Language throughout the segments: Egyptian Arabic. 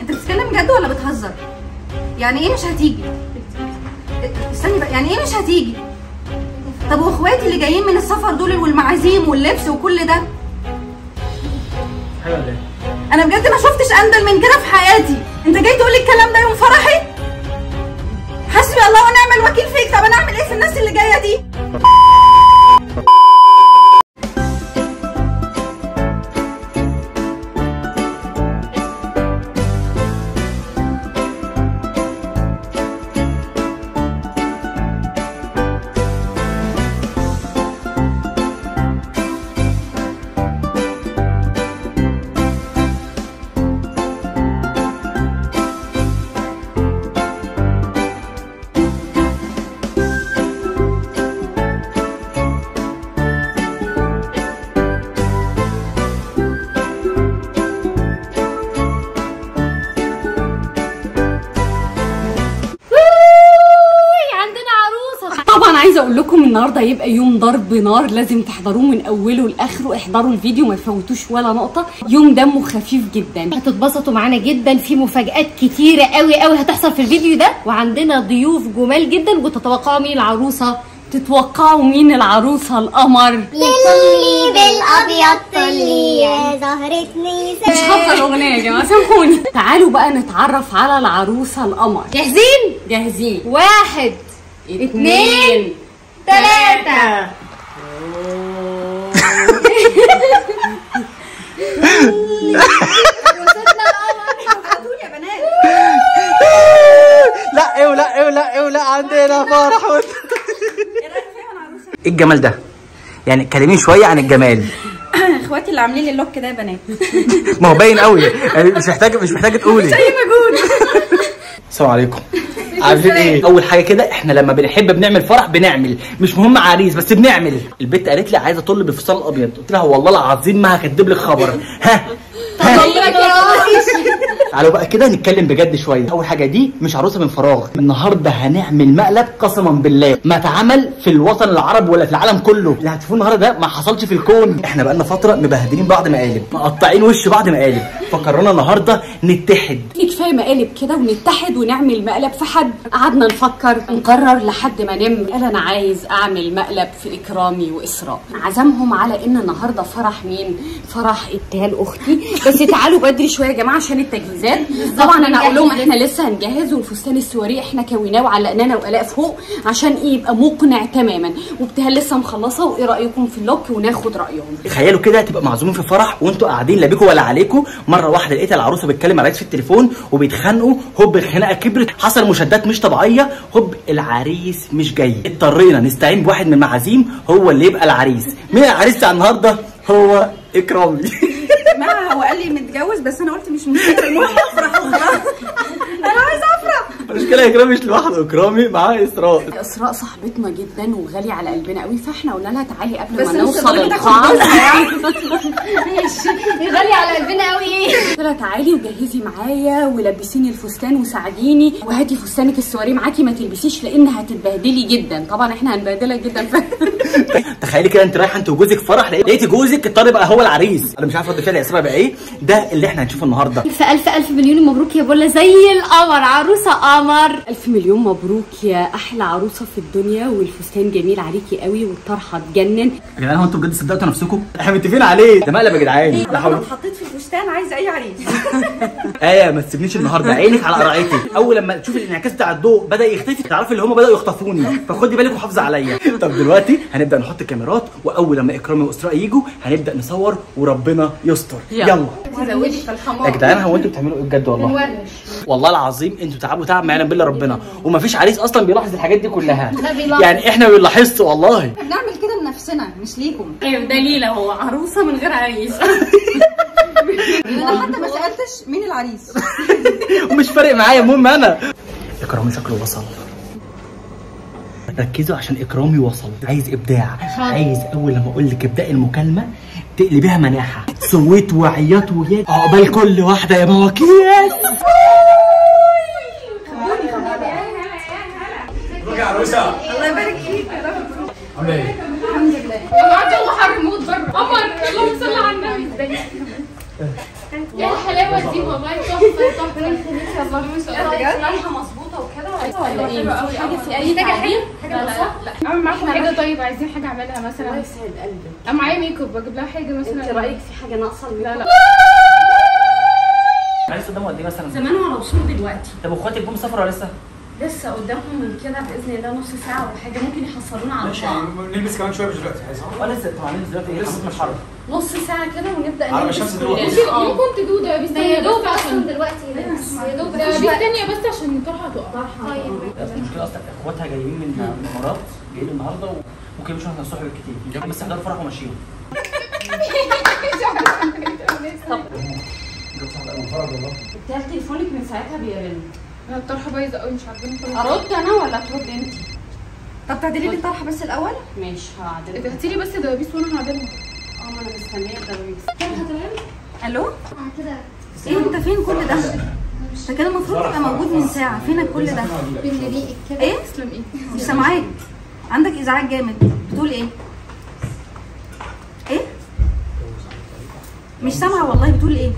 انت بتتكلم جد ولا بتهزر يعني ايه مش هتيجي استني بقى يعني ايه مش هتيجي طب واخواتي اللي جايين من السفر دول والمعازيم واللبس وكل ده حلو ده انا بجد ما شفتش اندل من كده في حياتي انت جاي تقول لي الكلام ده يوم فرحي حسبي الله ونعم الوكيل فيك طب انا اعمل ايه في الناس اللي جايه دي عندنا عروسه طبعا عايزه اقول لكم النهارده هيبقى يوم ضرب نار لازم تحضروه من اوله لاخره احضروا الفيديو ما تفوتوش ولا نقطه يوم دمه خفيف جدا هتتبسطوا معانا جدا في مفاجآت كتيرة قوي قوي هتحصل في الفيديو ده وعندنا ضيوف جمال جدا وتتوقعوا مين العروسة تتوقعوا مين العروسه القمر طلي بالابيض طلي يا زهرتني مش حافظه الاغنيه يا جماعه سامحوني تعالوا بقى نتعرف على العروسه القمر جاهزين؟ جاهزين واحد اتنين تلاتة هاتولي يا بنات لا ايه ولا ايه ولا ايه ولا عندنا فرح وت- ايه الجمال ده يعني كلميني شويه عن الجمال اخواتي اللي عاملين لي اللوك ده يا بنات ما هو باين قوي يعني مش محتاجه مش محتاجه تقولي مش اي مجهود السلام عليكم عارفين ايه اول حاجه كده احنا لما بنحب بنعمل فرح بنعمل مش مهم عريس بس بنعمل البت قالت لي عايزه اطل بالفستان الابيض قلت لها والله العظيم ما هكدب لك خبر ها ها تعالوا بقى كده نتكلم بجد شويه اول حاجه دي مش عروسه من فراغ النهارده هنعمل مقلب قسما بالله ما اتعمل في الوطن العربي ولا في العالم كله اللي هتشوفوه النهارده ده ما حصلش في الكون احنا بقالنا فتره مبهدلين بعض مقالب مقطعين وش بعض مقالب فقررنا النهارده نتحد كفايه مقالب كده ونتحد ونعمل مقلب في حد قعدنا نفكر نقرر لحد ما نم قال انا عايز اعمل مقلب في اكرامي واسراء عزمهم على ان النهارده فرح مين فرح ابتهال اختي بس تعالوا بدري شويه يا جماعه عشان التجهيزات طبعا انا اقول لهم احنا لسه هنجهز والفستان السواري احنا كويناه وعلقناه انا والاء فوق عشان ايه يبقى مقنع تماما وابتهال لسه مخلصه وايه رايكم في اللوك وناخد رايهم تخيلوا كده تبقى معزومين في فرح وانتوا قاعدين لا بيكوا ولا عليكم مره واحده لقيت العروسه بتكلم العريس في التليفون وبيتخانقوا هوب الخناقه كبرت حصل مشادات مش طبيعيه هوب العريس مش جاي اضطرينا نستعين بواحد من المعازيم هو اللي يبقى العريس مين العريس بتاع النهارده هو اكرامي ما هو قال لي متجوز بس انا قلت مش مشكله المهم افرح وخلاص انا عايزه افرح المشكله اكرامي مش لوحده اكرامي معاه اسراء اسراء صاحبتنا جدا وغاليه على قلبنا قوي فاحنا قلنا لها تعالي قبل بس ما مش نوصل لدرجة تاخد القاعه جوزها يعني. ماشي غالي على قلبنا قوي ايه قلت لها تعالي وجهزي معايا ولبسيني الفستان وساعديني وهاتي فستانك السواري معاكي ما تلبسيش لان هتتبهدلي جدا طبعا احنا هنبهدلك جدا ف... تخيلي كده انت رايحه انت وجوزك فرح لقيتي جوزك اضطر بقى هو العريس انا مش عارف رد فعلي اسمها بقى ايه ده اللي احنا هنشوفه النهارده الف الف الف مليون مبروك يا بولا زي القمر عروسه قمر الف مليون مبروك يا احلى عروسه في الدنيا والفستان جميل عليكي قوي والطرحه تجنن يا جدعان هو انتوا بجد صدقتوا نفسكم احنا متفقين عليه ده مقلب يا جدعان ده انا حول اتحطيت في الفستان عايزه اي عريس ايه ما تسيبنيش النهارده عينك على قرايتي اول لما تشوف الانعكاس بتاع الضوء بدا يختفي تعرفي اللي هم بداوا يخطفوني فخدي بالك وحافظي عليا طب دلوقتي هنبدا نحط كاميرات واول لما اكرامي واسراء يجوا هنبدا نصور وربنا يستر يلا تزودي في يا الحمار جدعان هو انتوا بتعملوا ايه بجد والله ونورش والله العظيم انتوا تعبوا تعب ما يعلم بالله ربنا ومفيش عريس اصلا بيلاحظ الحاجات دي كلها لا بيلاحظ. يعني احنا ما بنلاحظش والله بنعمل كده لنفسنا مش ليكم ايوه دليل اهو عروسه من غير عريس انا حتى ما سالتش مين العريس ومش فارق معايا المهم انا اكرامي شكله وصل ركزوا عشان اكرامي وصل عايز ابداع عايز اول لما اقول لك ابداي المكالمه تقلبيها مناحه صوت وعياط وياد عقبال كل واحده يا مواكيس الله يبارك فيك النهارده الله حر موت بره قمر اللهم صل على النبي يا الحلاوه دي والله تحفه تحفه ما شاء الله رايحه مظبوطه وكده ولا ايه في حاجه في اي تعديل لا لا لا اعمل معاكم حاجه طيب عايزين حاجه اعملها الله مثلا يسعد قلبك انا معايا ميك اب اجيب لها حاجه مثلا انت رايك في حاجه ناقصه الميك لا اب لا عايز قدامه قد ايه مثلا زمانه على وصول دلوقتي طب واخواتك جم سفر ولا لسه؟ لسه قدامهم من كده باذن الله نص ساعه ولا حاجه ممكن يحصلونا على بعض نلبس كمان شويه مش دلوقتي عايز اه لسه طبعا لسه دلوقتي ايه حمام الحر نص ساعه كده ونبدا على نلبس الشمس كلنا. دلوقتي. ممكن اه ممكن تدوده يا بس ده يا دوب بس اصلا عشان دلوقتي بس يا دوب ده مفيش دي وقت. الثانيه بس عشان الطرحه تقع طيب بس المشكله اصلا اخواتها جايين من من الامارات جايين النهارده وممكن يمشوا احنا الصبح بالكتير بس احضروا فرح وماشيين بتاع تليفونك من ساعتها بيرن انا الطرحه بايظه قوي مش عارفه ارد انا ولا ترد انت طب تعدلي لي الطرحه بس الاول ماشي هعدل هاتي لي بس دبابيس وانا هعدلها اه ما انا مستنيه الدبابيس الو آه، كده ايه انت فين كل ده انت كده المفروض تبقى موجود من ساعه فينك كل ده بالريق كده ايه تسلم ايه مش سامعاك عندك ازعاج جامد بتقول ايه ايه مش سامعه والله بتقول ايه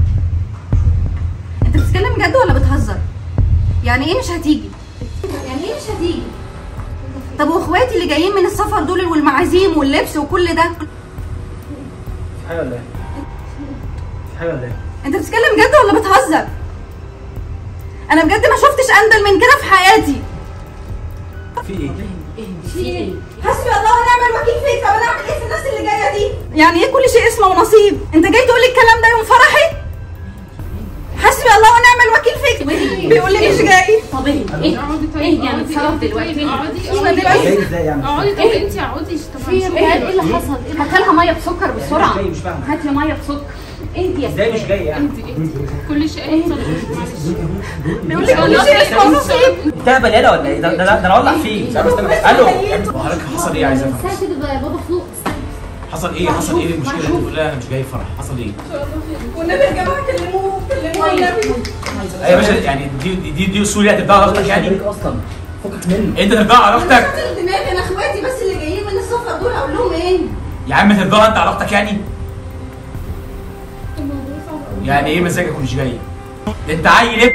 انت بتتكلم جد ولا بتهزر يعني ايه مش هتيجي يعني ايه مش هتيجي طب واخواتي اللي جايين من السفر دول والمعازيم واللبس وكل ده في حاجه ولا ايه؟ في حاجه ولا ايه؟ انت بتتكلم جد ولا بتهزر انا بجد ما شفتش اندل من كده في حياتي في ايه؟ في ايه حسبي الله ونعم الوكيل فيك طب انا اعمل ايه في الناس اللي جايه دي يعني ايه كل شيء اسمه ونصيب انت جاي تقول لي الكلام ده يوم فرحي حسبي الله ونعم الوكيل فيك بيقول لي مش جاي طب ايه ايه اقعدي طيب ايه يعني اقعدي، اتصرف اقعدي دلوقتي طيب، اقعدي ازاي اقعدي ازاي يعني؟ اقعدي طب انت اقعدي طب في هنشوف. ايه اللي حصل ايه هات لها ميه بسكر بسرعه ازاي مش فاهم هات لي ميه بسكر اهدي يا ازاي مش فتاة. جاي يعني؟ انت ايه كل شيء يحصل معلش بيقول لي كل شيء اسمه ونصيب انت بليله ولا ايه؟ ده ده ده انا اولع فيه لا، استنى. الو وحضرتك حصل ايه عايز افهم ساعة كده بقى بابا فوق حصل ايه حصل ايه المشكله انت بتقول لها انا مش جاي فرح حصل ايه والنبي يا جماعه كلموه كلموه والنبي ايوه يا باشا يعني دي دي دي اصول هتتباع على اختك يعني اصلا فكك منه انت تتباع على اختك شغل دماغي انا اخواتي بس اللي جايين من السفر دول اقول لهم ايه يا عم تتباع انت على اختك يعني يعني ايه مزاجك ومش جاي ده انت عيل ايه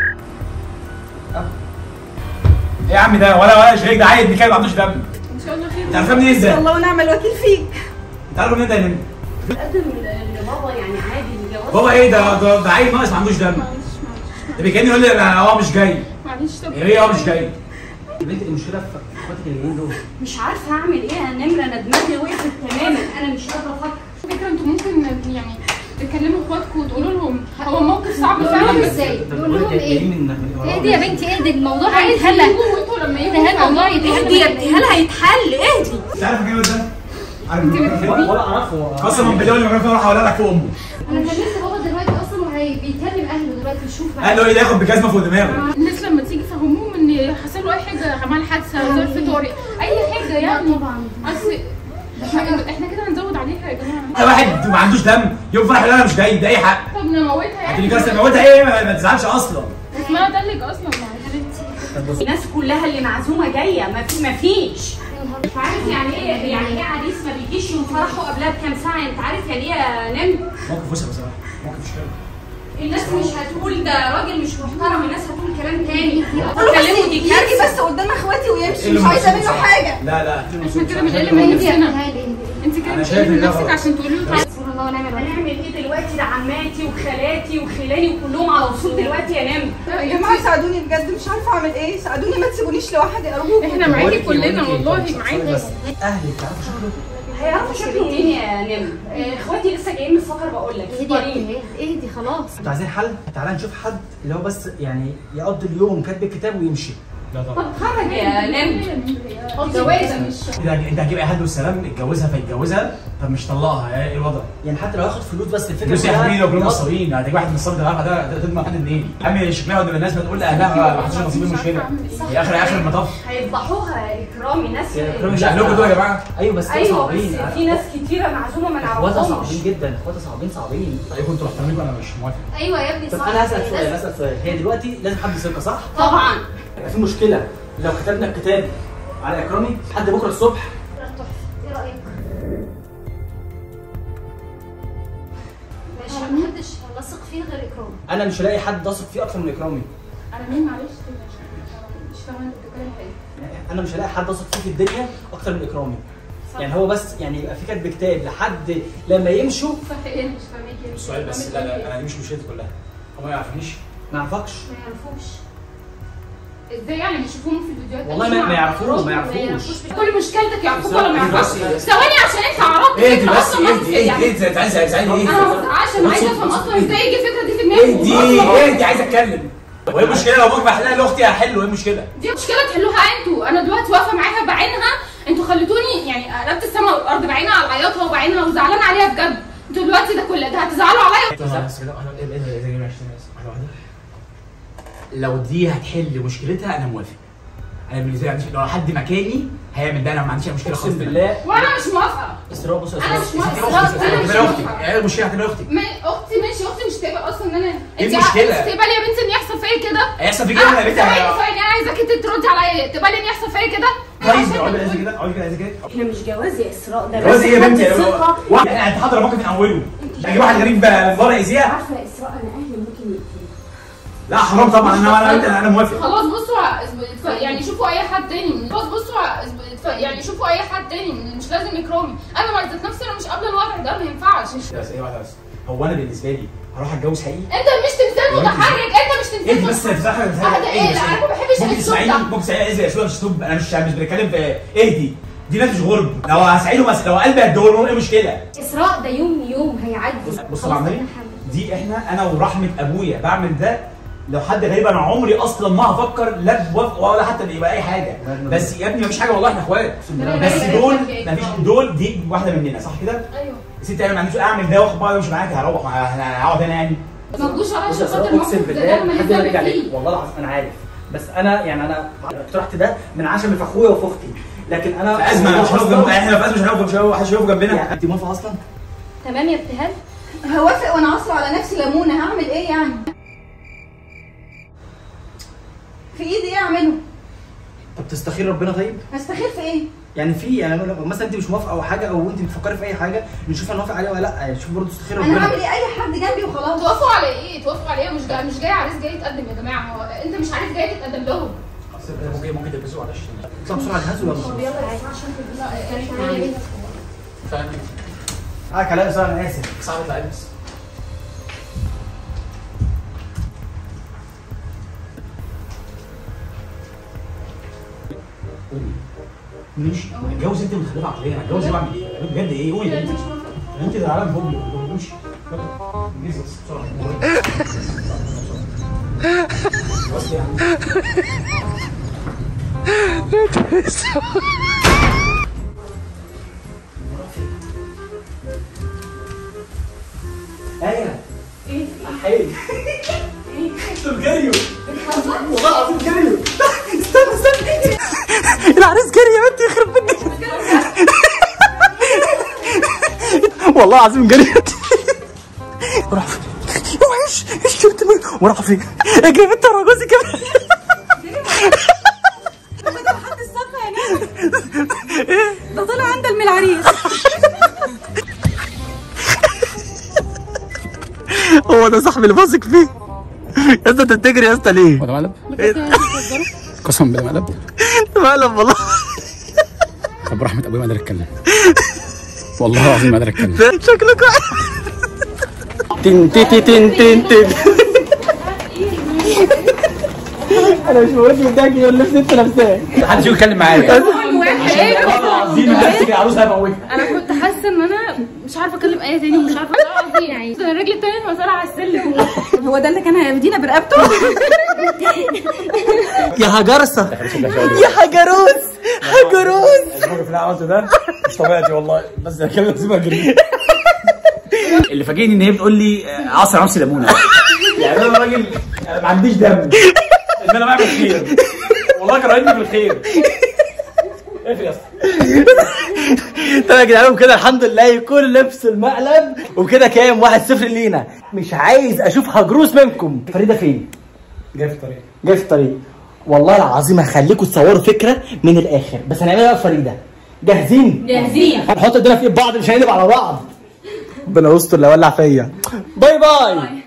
ايه يا عم ده ولا ولا شريك ده عيل بيتكلم ما عندوش دم ان شاء الله خير انت عارفها منين ازاي؟ الله ونعم الوكيل فيك انت عارفه منين ده يا نمر؟ قدم لبابا يعني عادي الجواز بابا ايه ده ده, ده عيل ناقص ما عندوش دم معلش معلش ده بيكلمني يقول لي انا هو مش جاي معلش طب ايه هو مش جاي يا بنت المشكله في اخواتك اللي جايين دول مش عارفه اعمل ايه يا نمره انا دماغي وقفت تماما انا مش قادره افكر فكره انتوا ممكن يعني تكلموا اخواتكم وتقولوا لهم هو موقف صعب فعلا بس ازاي طب يقول لهم جايين ايه من من اهدي يا بنتي اهدي الموضوع عايز هيتحل يجوا وانتوا لما يجوا ده الموضوع يتحل اهدي يا ابني هل هيتحل اهدي انت عارف الكلمه ده؟ عارف المكان فين؟ ولا اعرفه قسما بالله اللي المكان فين راح اقول لك في امه انا كلمت بابا دلوقتي اصلا وهي بيكلم اهله دلوقتي يشوف بقى قال له ايه ده ياخد بجزمه فوق دماغه الناس لما تيجي فهموهم ان حصل له اي حاجه عمل حادثه ظرف طارئ اي حاجه يعني طبعا اصل احنا احنا كده هنزود عليها يا جماعه ده واحد ما عندوش دم يوم فرح يقول انا مش جاي ده اي حق طب نموتها هتقولي يعني كده موتها ايه ما ما تزعلش اصلا اسمها تلج اصلا يا حبيبتي الناس كلها اللي معزومه جايه ما في ما فيش انت عارف يعني ايه يعني ايه عريس ما بيجيش يوم فرحه قبلها بكام ساعه انت عارف يعني ايه يا نمر موقف وسع بصراحه موقف مش حلو الناس مش هتقول ده راجل مش محترم الناس هتقول كلام تاني قول له كلمه بس دي يجي كارثه بس قدام اخواتي ويمشي اللي مش عايزه مبسوط منه صح. حاجه لا لا احنا كده بنقل من اهدي يا نفسنا تعالي اهدي انت كده أنا شايف بتقلي من إن ده نفسك غلط. عشان تقولي له تعالى. سبحان الله ونعم الوكيل هنعمل ايه دلوقتي ده عماتي وخالاتي وخلاني وكلهم على وصول دلوقتي يا نمر يا جماعه ساعدوني بجد مش عارفه اعمل ايه ساعدوني ما تسيبونيش لوحدي ارجوكم احنا معاكي كلنا والله معاكي بس اهلك تعرفوا شكله هيعرفوا شكله منين يا نمر آه، اخواتي لسه جايين من السفر بقول لك اهدي يا طريق. بنتي اهدي خلاص انتوا عايزين حل تعالى نشوف حد اللي هو بس يعني يقضي اليوم كاتب الكتاب ويمشي لا طب طبعا خرج يا نمر جوازه مش إيه ده انت هتجيب اي حد والسلام اتجوزها فيتجوزها طب مش طلقها ايه الوضع؟ يعني حتى لو ياخد فلوس بس الفكره فلوس يا كلها حبيبي لو كلهم يقضي- نصابين هتجيب واحد نصاب ده عارفه ده ده تضمن حد منين؟ يا عم شكلها قدام الناس ما تقول لاهلها ما حدش نصيب المشكله هي اخر اخر المطاف هيفضحوها اكرامي ناس مش اهلكم دول يا جماعه ايوه بس دول ايوه صعبين بس في ناس كتيره معزومه ما اخواتها نعرفهمش صعبين جدا اخواتها صعبين صعبين طيب كنتوا محترمين انا مش موافق ايوه يا ابني طب صح انا هسال سؤال هسال سؤال هي دلوقتي لازم حد ثقه صح؟ طبعا يبقى في مشكله لو كتبنا الكتاب على اكرامي لحد بكره الصبح ايه رايك؟ ماشي محدش خلاص فيه غير اكرام انا مش هلاقي حد اثق فيه اكتر من اكرامي انا مين معلش كده عشان مش فاهمه انت بتتكلم في ايه انا مش هلاقي حد اثق فيه في الدنيا اكتر من اكرامي يعني هو بس يعني يبقى في كاتب كتاب لحد لما يمشوا صح ايه مش فاهمك السؤال بس لا لا انا دي مش مشكلتي كلها هو ما يعرفنيش ما يعرفكش ما يعرفوش ازاي يعني بيشوفوهم في الفيديوهات والله ما- ما يعرفوش، ما يعرفوش. كل مشكلتك يعرفوك ولا ما بس- يعرفوش بس- ثواني عشان انت عرفت ايه دي انت بس أصلاً ايه نفس دي ايه يعني. دي ايه دي تعالي تعالي تعالي ايه انا ما عشان عايزه افهم اصلا ازاي يجي الفكره دي في دماغك ايه دي ايه دي عايز اتكلم وايه المشكله لو ابوك بحلها لاختي هحله ايه المشكله دي مشكله تحلوها انتوا انا دلوقتي واقفه معاها بعينها انتوا خليتوني يعني قلبت السما والارض بعينها على عياطها وبعينها وزعلانه عليها بجد انتوا دلوقتي ده كل ده هتزعلوا عليا لو دي هتحل مشكلتها انا موافق انا بالنسبه لي عنديش- لو حد مكاني هيعمل ده انا ما عنديش أي مشكله خالص اقسم بالله وانا مش موافقه اسراء بص يا انا اسراء مش موافقه انا مش هتبقى اختي موافقه ايه المشكله هتبقى اختي ما اختي ماشي اختي مش تقبل اصلا ان انا إيه انت المشكلة؟ عايزة تقبلي يا بنتي ان يحصل فيا كده هيحصل فيك ايه يا بنتي ثواني هي- ثواني انا عايزاكي انت تردي عليا تقبلي ان يحصل فيا كده كويس اقعدي عايزه كده اقعدي كده عايزه كده احنا مش جواز يا اسراء ده جواز ايه يا حد بنتي ثقة. واحد يعني انت حاضر الموقف من اوله اجي واحد غريب من بره يأذيها عارفه يا اسراء انا اهلي ممكن يقتلوا لا حرام طبعا انا انا انا موافق خلاص بصوا ع- اتف- يعني شوفوا اي حد تاني خلاص بصوا ع- اتف- يعني شوفوا اي حد تاني مش لازم اكرامي انا مع ذات نفسي انا مش قابله الوضع ده ما ينفعش بس ايه واحده بس هو انا بالنسبه لي هروح اتجوز حقيقي انت مش تمثال متحرك انت مش تمثال انت بس متحرك. بتزعل اه ده ايه لا انا ما بحبش ممكن الاسلوب تسمعيني ده ممكن تسمعيني عايز اسلوب مش اسلوب انا مش مش بتكلم في اهدي دي ناس مش غرب لو هسعيده بس لو قلبي هدوله ايه المشكله اسراء ده يوم يوم هيعدي بص بص يا عمري دي احنا انا ورحمه ابويا بعمل ده لو حد غريب انا عمري اصلا ما هفكر لا بوافق ولا حتى يبقى اي حاجه بس يا ابني مفيش حاجه والله احنا اخوات بس دول مفيش دول دي واحده مننا صح كده؟ ايوه يا ستي انا ما عنديش اعمل ده واخد بعض وامشي معاك هروح انا هقعد هنا يعني ما تجوش على بص يا عشان خاطر اسراء موقف اقسم زي بالله ده ما لحد ما نتكلم ارجع فيه عليك والله العظيم انا عارف بس انا يعني انا اقترحت ده من عشم في اخويا وفي اختي لكن انا في ازمه مش هنقف جنب احنا في ازمه مش هنقف مش هنقف محدش هيقف جنبنا يعني انت موافقه اصلا؟ تمام يا ابتهال هوافق وانا عصر على نفسي ليمونه هعمل ايه يعني في ايدي ايه اعمله طب تستخير ربنا طيب؟ هستخير في ايه يعني في يعني لو مثلا انت مش موافقه او حاجه او انت بتفكري في اي حاجه نشوف هنوافق عليها ولا لا يعني شوف برضه تستخير انا ربنا هعمل ايه اي حد جنبي وخلاص توافقوا على ايه؟ توافقوا على ايه؟ مش جاي مش جاي عريس جاي يتقدم يا جماعه هو انت مش عارف جاي تتقدم لهم ممكن ممكن تلبسوا معلش اطلع بسرعه جهزوا يلا فاهم حقك عليا بسرعه انا اسف صعب اطلع البس ماشي اتجوز انت متخلفه عقليا انا اتجوز ايه بعمل ايه؟ أنا بجد ايه؟ قولي يا بنتي انت ده عالم فوبيا امشي انجزي بس بسرعه بس يا عم ايه ايه حيل دول جريوا والله العظيم جريوا استنى استنى العريس جري يا بنتي يخرب بيتك والله العظيم جري وراح فين؟ وحش ايش شفت وراح فين؟ اجري انت ورا جوزي كمان ده طلع عندك من العريس هو ده صاحبي اللي واثق فيه يا اسطى انت بتجري يا اسطى ليه؟ هو ده مقلب؟ قسما بالله مقلب مقلب والله طب رحمة ابويا ما قادر اتكلم والله العظيم ما قادر اتكلم شكلك تن تن تن تن تن انا مش موريك من ده كده اللبس انت لابساه محدش يتكلم معايا والله العظيم نفسي عروس هموتها انا كنت حاسه ان انا مش عارفه اكلم اي تاني ومش عارفه اقعد يعني ده الرجل التانية مسألة على السلم هو ده اللي كان هيفدينا برقبته يا هجرسه يا حجروس حجروس الموقف اللي انا عملته ده مش طبيعتي والله بس كان لازم اجري اللي فاجئني ان هي بتقول لي آه، عصر نفسي ليمونه يعني انا راجل أنا ما عنديش دم ان انا بعمل خير والله كرهتني في الخير اقفل يا اسطى طب يا جدعان كده الحمد لله يكون لبس المقلب وكده كام واحد صفر لينا مش عايز اشوف هجروس منكم فريده فين جاي في الطريق جاي في الطريق والله العظيم هخليكم تصوروا فكره من الاخر بس هنعملها بقى فريده جاهزين جاهزين هنحط ايدينا في ايد بعض مش هنقلب على بعض ربنا يستر لا يولع فيا باي باي